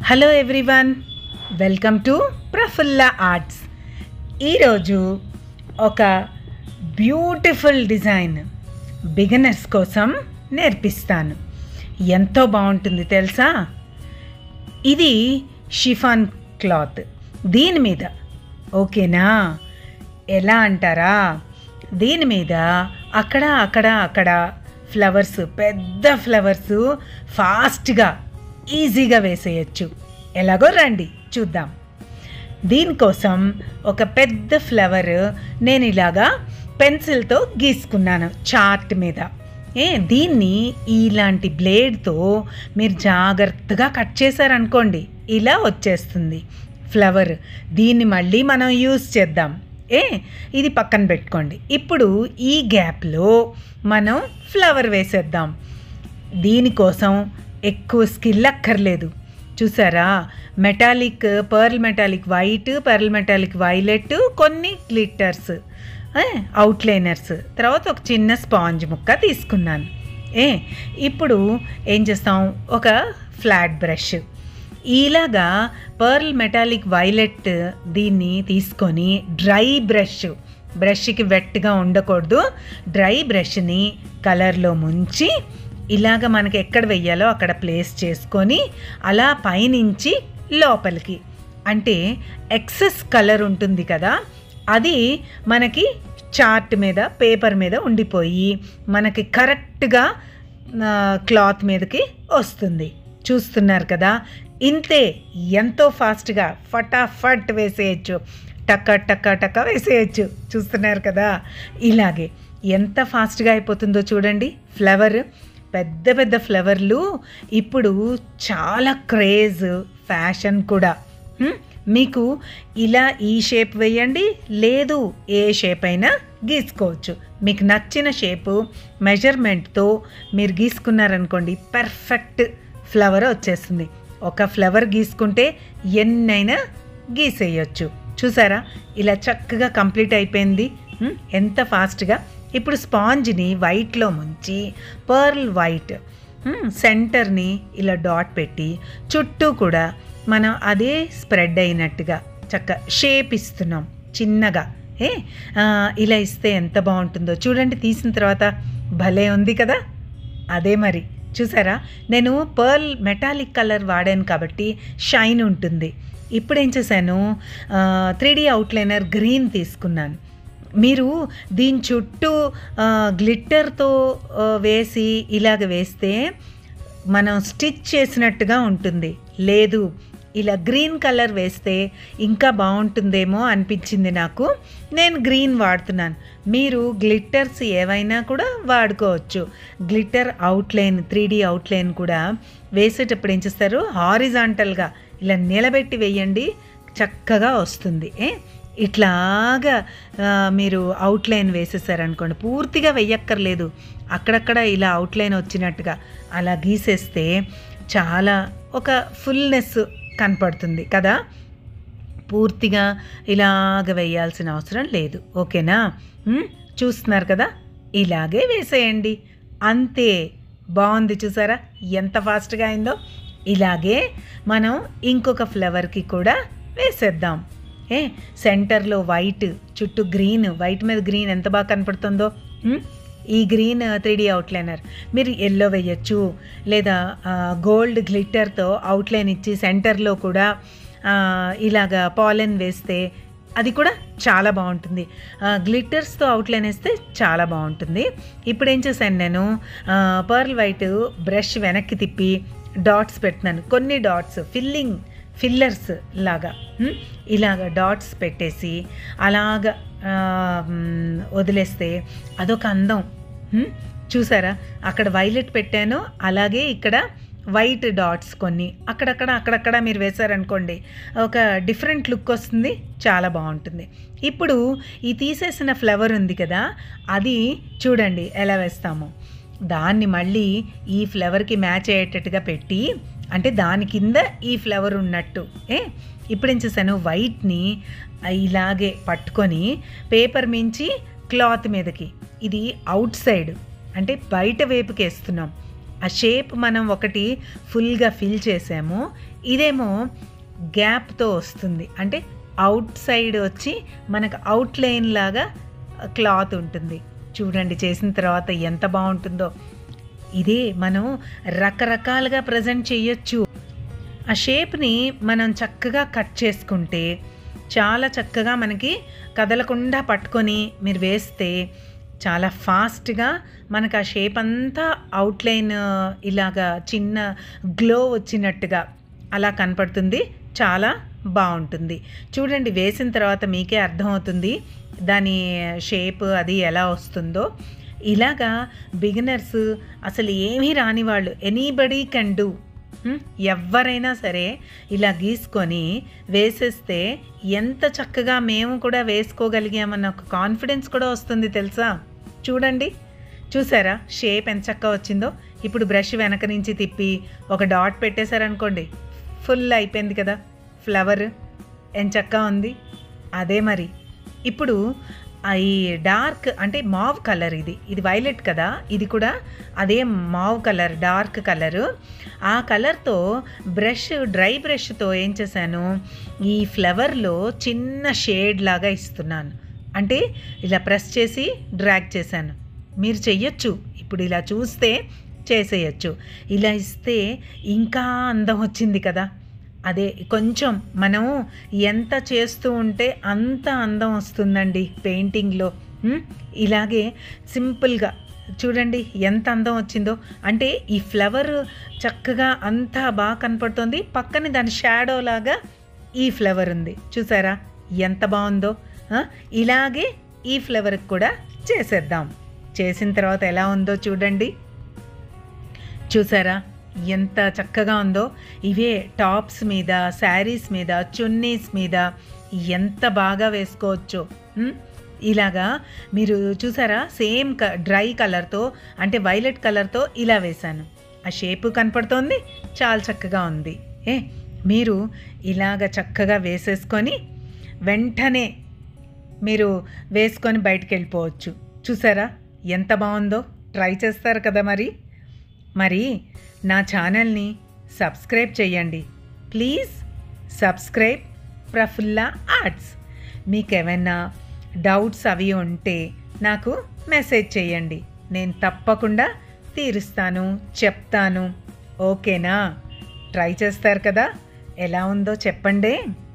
Hello everyone welcome to Prafulla arts ఈరోజు ఒక beautiful design beginners కోసం నేర్పిస్తాను ఎంతో బాగుంటుంది తెలుసా ఇది షిఫాన్ క్లాత్ దీని మీద ఓకేనా ఎలా అంటారా దీని మీద అక్కడ అక్కడ అక్కడ ఫ్లవర్స్ పెద్ద ఫ్లవర్స్ ఫాస్ట్గా ఈజీగా వేసేయచ్చు ఎలాగో రండి చూద్దాం దీనికోసం ఒక పెద్ద ఫ్లవర్ నేను ఇలాగా పెన్సిల్తో గీసుకున్నాను చార్ట్ మీద ఏ దీన్ని ఇలాంటి బ్లేడ్తో మీరు జాగ్రత్తగా కట్ చేశారనుకోండి ఇలా వచ్చేస్తుంది ఫ్లవర్ దీన్ని మళ్ళీ మనం యూస్ చేద్దాం ఏ ఇది పక్కన పెట్టుకోండి ఇప్పుడు ఈ గ్యాప్లో మనం ఫ్లవర్ వేసేద్దాం దీనికోసం ఎక్కువ స్కిల్ అక్కర్లేదు చూసారా metallic pearl metallic white pearl metallic violet కొన్ని గ్లిట్టర్స్ అవుట్లైనర్స్ తర్వాత ఒక చిన్న స్పాంజ్ ముక్క తీసుకున్నాను ఏ ఇప్పుడు ఏం చేస్తాం ఒక ఫ్లాట్ బ్రష్ ఇలాగా పర్ల్ మెటాలిక్ వైలెట్ దీన్ని తీసుకొని డ్రై బ్రష్ బ్రష్కి వెట్గా ఉండకూడదు డ్రై బ్రష్ని కలర్లో ముంచి ఇలాగ మనకి ఎక్కడ వెయ్యాలో అక్కడ ప్లేస్ చేసుకొని అలా పైనుంచి లోపలికి అంటే ఎక్సెస్ కలర్ ఉంటుంది కదా అది మనకి చార్ట్ మీద పేపర్ మీద ఉండిపోయి మనకి కరెక్ట్గా క్లాత్ మీదకి వస్తుంది చూస్తున్నారు కదా ఇంతే ఎంతో ఫాస్ట్గా ఫటాఫట్ వేసేయచ్చు టక్క టక్క టక్క వేసేయచ్చు చూస్తున్నారు కదా ఇలాగే ఎంత ఫాస్ట్గా అయిపోతుందో చూడండి ఫ్లవర్ పెద్ద పెద్ద ఫ్లవర్లు ఇప్పుడు చాలా క్రేజ్ ఫ్యాషన్ కూడా హ్మ్? మీకు ఇలా ఈ షేప్ వేయండి లేదు ఏ షేప్ అయినా గీసుకోవచ్చు మీకు నచ్చిన షేపు మెజర్మెంట్తో మీరు గీసుకున్నారనుకోండి పర్ఫెక్ట్ ఫ్లవర్ వచ్చేస్తుంది ఒక ఫ్లవర్ గీసుకుంటే ఎన్నైనా గీసేయచ్చు చూసారా ఇలా చక్కగా కంప్లీట్ అయిపోయింది హ్మ్? ఎంత ఫాస్ట్గా ఇప్పుడు స్పాంజ్ని వైట్లో ముంచి పర్ల్ వైట్ హ్మ్, సెంటర్ని ఇలా డాట్ పెట్టి చుట్టూ కూడా మనం అదే స్ప్రెడ్ అయినట్టుగా చక్క షేప్ ఇస్తున్నాం చిన్నగా ఏ ఆ, ఇలా ఇస్తే ఎంత బాగుంటుందో చూడండి తీసిన తర్వాత భలే ఉంది కదా అదే మరి చూసారా నేను పర్ల్ మెటాలిక్ కలర్ వాడాను కాబట్టి షైన్ ఉంటుంది ఇప్పుడు ఏం చేశాను త్రీ డీ అవుట్లైనర్ గ్రీన్ తీసుకున్నాను మీరు దీని చుట్టూ ఆ, గ్లిట్టర్తో ఆ, వేసి ఇలాగ వేస్తే మనం స్టిచ్ చేసినట్టుగా ఉంటుంది లేదు ఇలా గ్రీన్ కలర్ వేస్తే ఇంకా బాగుంటుందేమో అనిపించింది నాకు నేను గ్రీన్ వాడుతున్నాను మీరు గ్లిట్టర్స్ ఏవైనా కూడా వాడుకోవచ్చు glitter outline three D outline కూడా వేసేటప్పుడు ఏం చేస్తారు హారిజాంటల్గా ఇలా నిలబెట్టి వేయండి చక్కగా వస్తుంది ఏ ఇట్లాగా ఆ, మీరు అవుట్లైన్ వేసేసారనుకోండి పూర్తిగా వెయ్యక్కర్లేదు అక్కడక్కడ ఇలా అవుట్లైన్ వచ్చినట్టుగా అలా గీసేస్తే చాలా ఒక ఫుల్నెస్ కనపడుతుంది కదా పూర్తిగా ఇలాగ వేయాల్సిన అవసరం లేదు ఓకేనా ఉమ్, చూస్తున్నారు కదా ఇలాగే వేసేయండి అంతే బాగుంది చూసారా ఎంత ఫాస్ట్గా అయిందో ఇలాగే మనం ఇంకొక ఫ్లవర్కి కూడా వేసేద్దాం ఏ సెంటర్లో వైట్ చుట్టూ గ్రీన్ వైట్ మీద గ్రీన్ ఎంత బాగా కనపడుతుందో ఉమ్, ఈ గ్రీన్ త్రీ డీ అవుట్లైనర్ మీరు ఎల్లో వేయచ్చు లేదా గోల్డ్ గ్లిట్టర్తో అవుట్లైన్ ఇచ్చి సెంటర్లో కూడా ఆ, ఇలాగా పాలెన్ వేస్తే అది కూడా చాలా బాగుంటుంది గ్లిట్టర్స్తో అవుట్లైన్ వేస్తే చాలా బాగుంటుంది ఇప్పుడు ఏం చేశాను నేను పర్ల్ వైట్ బ్రష్ వెనక్కి తిప్పి డాట్స్ పెడుతున్నాను కొన్ని డాట్స్ ఫిల్లింగ్ ఫిల్లర్స్ లాగా ఉమ్, ఇలాగ డాట్స్ పెట్టేసి అలాగ ఆ, మ్, వదిలేస్తే అదొక అందం ఉమ్, చూసారా అక్కడ వైలెట్ పెట్టాను అలాగే ఇక్కడ వైట్ డాట్స్ కొన్ని అక్కడక్కడ అక్కడక్కడ మీరు వేశారనుకోండి ఒక డిఫరెంట్ లుక్ వస్తుంది చాలా బాగుంటుంది ఇప్పుడు ఈ తీసేసిన ఫ్లవర్ ఉంది కదా అది చూడండి ఎలా వేస్తాము దాన్ని మళ్ళీ ఈ ఫ్లవర్కి మ్యాచ్ అయ్యేటట్టుగా పెట్టి అంటే దాని కింద ఈ ఫ్లవర్ ఉన్నట్టు ఏ ఇప్పుడు ఏం చేశాను వైట్ని ఇలాగే పట్టుకొని పేపర్ మించి క్లాత్ మీదకి ఇది అవుట్ సైడ్ అంటే బయట వైపుకి వేస్తున్నాం ఆ షేప్ మనం ఒకటి ఫుల్గా ఫిల్ చేసాము ఇదేమో గ్యాప్తో వస్తుంది అంటే అవుట్ సైడ్ వచ్చి మనకు అవుట్ లైన్ లాగా క్లాత్ ఉంటుంది చూడండి చేసిన తర్వాత ఎంత బాగుంటుందో ఇదే మనం రకరకాలుగా ప్రజెంట్ చేయొచ్చు ఆ షేప్ని మనం చక్కగా కట్ చేసుకుంటే చాలా చక్కగా మనకి కదలకుండా పట్టుకొని మీరు వేస్తే చాలా ఫాస్ట్గా మనకు ఆ షేప్ అంతా అవుట్లైన్ ఇలాగా చిన్న గ్లో వచ్చినట్టుగా అలా కనపడుతుంది చాలా బాగుంటుంది చూడండి వేసిన తర్వాత మీకే అర్థమవుతుంది దాని షేప్ అది ఎలా వస్తుందో ఇలాగా బిగినర్స్ అసలు ఏమీ రాని వాళ్ళు ఎనీబడీ కెన్ డూ ఎవరైనా సరే ఇలా గీసుకొని వేసేస్తే ఎంత చక్కగా మేము కూడా వేసుకోగలిగామన్న ఒక కాన్ఫిడెన్స్ కూడా వస్తుంది తెలుసా చూడండి చూసారా షేప్ ఎంత చక్కగా వచ్చిందో ఇప్పుడు బ్రష్ వెనక నుంచి తిప్పి ఒక డాట్ పెట్టేశారనుకోండి ఫుల్ అయిపోయింది కదా ఫ్లవర్ ఎంత చక్కగా ఉంది అదే మరి ఇప్పుడు ఆ ఈ డార్క్ అంటే మావ్ కలర్ ఇది ఇది వైలెట్ కదా ఇది కూడా అదే మావ్ కలర్ డార్క్ కలరు ఆ కలర్తో బ్రష్ డ్రై బ్రష్తో ఏం చేశాను ఈ ఫ్లవర్లో చిన్న షేడ్ లాగా ఇస్తున్నాను అంటే ఇలా ప్రెస్ చేసి డ్రాగ్ చేశాను మీరు చెయ్యొచ్చు ఇప్పుడు ఇలా చూస్తే చేసేయచ్చు ఇలా ఇస్తే ఇంకా అందం వచ్చింది కదా అదే కొంచెం మనం ఎంత చేస్తూ ఉంటే అంత అందం వస్తుందండి పెయింటింగ్లో ఉమ్, ఇలాగే సింపుల్గా చూడండి ఎంత అందం వచ్చిందో అంటే ఈ ఫ్లవర్ చక్కగా అంతా బాగా కనపడుతుంది పక్కన దాని షాడో లాగా ఈ ఫ్లవర్ ఉంది చూసారా ఎంత బాగుందో ఆ, ఇలాగే ఈ ఫ్లవర్కి కూడా చేసేద్దాం చేసిన తర్వాత ఎలా ఉందో చూడండి చూసారా ఎంత చక్కగా ఉందో ఇవే టాప్స్ మీద శారీస్ మీద చున్నీస్ మీద ఎంత బాగా వేసుకోవచ్చో ఉమ్, ఇలాగా మీరు చూసారా సేమ్ క డ్రై కలర్తో అంటే వైలెట్ కలర్తో ఇలా వేశాను ఆ షేపు కనపడుతోంది చాలా చక్కగా ఉంది ఏ మీరు ఇలాగ చక్కగా వేసేసుకొని వెంటనే మీరు వేసుకొని బయటికి వెళ్ళిపోవచ్చు చూసారా ఎంత బాగుందో ట్రై చేస్తారు కదా మరి మరి నా ఛానల్ని సబ్స్క్రైబ్ చేయండి ప్లీజ్ సబ్స్క్రైబ్ ప్రఫుల్లా ఆర్ట్స్ మీకు ఏమైనా డౌట్స్ అవి ఉంటే నాకు మెసేజ్ చేయండి నేను తప్పకుండా తీరుస్తాను చెప్తాను ఓకేనా ట్రై చేస్తారు కదా ఎలా ఉందో చెప్పండి